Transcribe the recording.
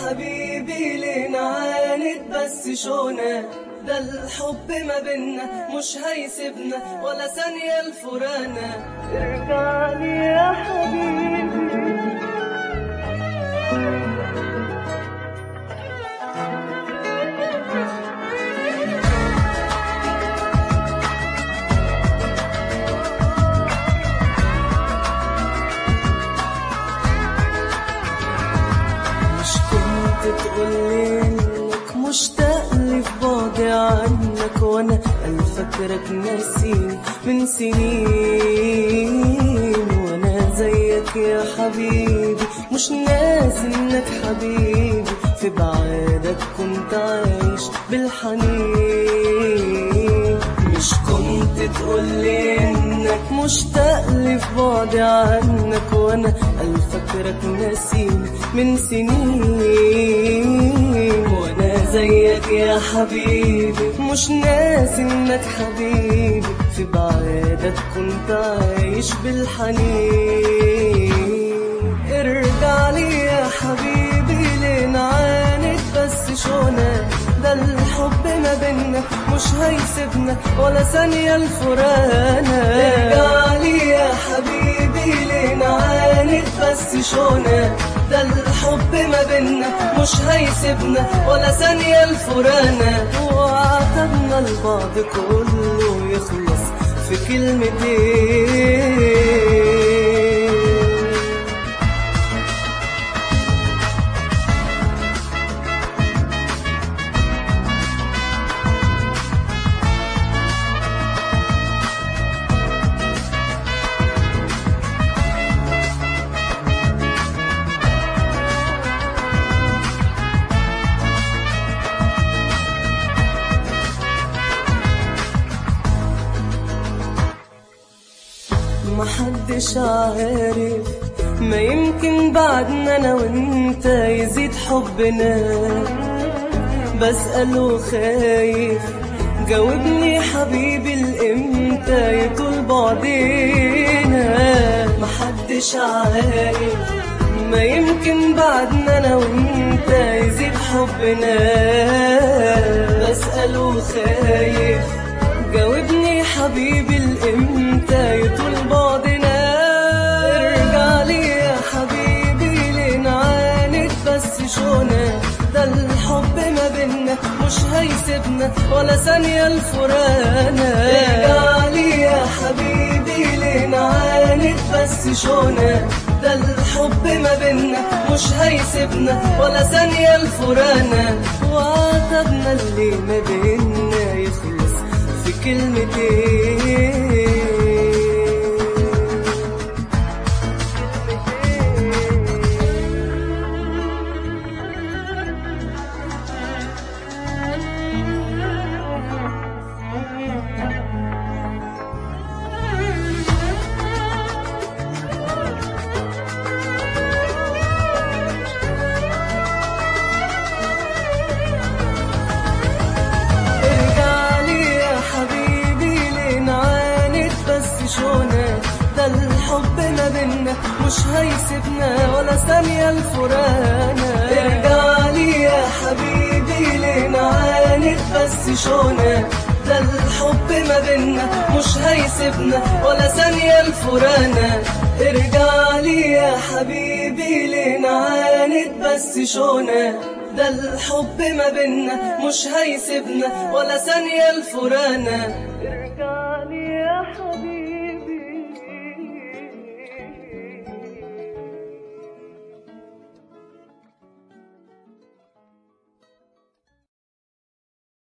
حبيبي ليه نعاند بس شونا ده الحب ما بينا مش هيسيبنا ولا ثانية الفرانا ارجع لي يا حبيبي مش كنت تقولي انك مشتاق لي في بعدي عنك وانا الفكرك ناسيني من سنين وانا زيك يا حبيبي مش ناسي انك حبيبي في بعادك كنت عايش بالحنين مش كنت تقولي انك مشتاق لي في بعدي عنك وانا الفكرك ناسيني من سنين وانا زيك يا حبيبي مش ناسي انك حبيبي في بعادك كنت عايش بالحنين ارجع لي يا حبيبي ليه نعاند بس شونا ده الحب ما بينا مش هيسيبنا ولا ثانية الفرانا ارجع لي يا حبيبي ليه نعاند بس شونا ده الحب ما بينا مش هيسيبنا ولا ثانية الفرانا وعتبنا البعض كله يخلص في كلمتين محدش عارف ما يمكن بعدنا انا وانت يزيد حبنا بسأله خايف جاوبني حبيبي الامتى يطول بعدنا محدش عارف ما يمكن بعدنا انا وانت يزيد حبنا بسأله خايف جاوبني حبيبي الامتى يطول بعدنا ارجع لي يا حبيبي ليه نعاند بس شونا ده الحب ما بينا مش هيسيبنا ولا ثانية الفرانا ارجع لي يا حبيبي ليه نعاند بس شونا ده الحب ما بينا مش هيسيبنا ولا ثانية الفرانا وعتبنا اللي ما بينا يخلص في كلمتين ارجع لي يا حبيبي ليه نعاند بس شونا ده الحب ما بينا مش هيسيبنا ولا ثانية الفرانا ارجع لي يا حبيبي ليه نعاند بس شونا ده الحب ما بينا مش هيسيبنا ولا ثانية الفرانا ارجع لي يا حبيبي ليه نعاند بس شونا ده الحب ما بينا مش هيسيبنا ولا ثانية الفرانا ارجع لي يا حبيبي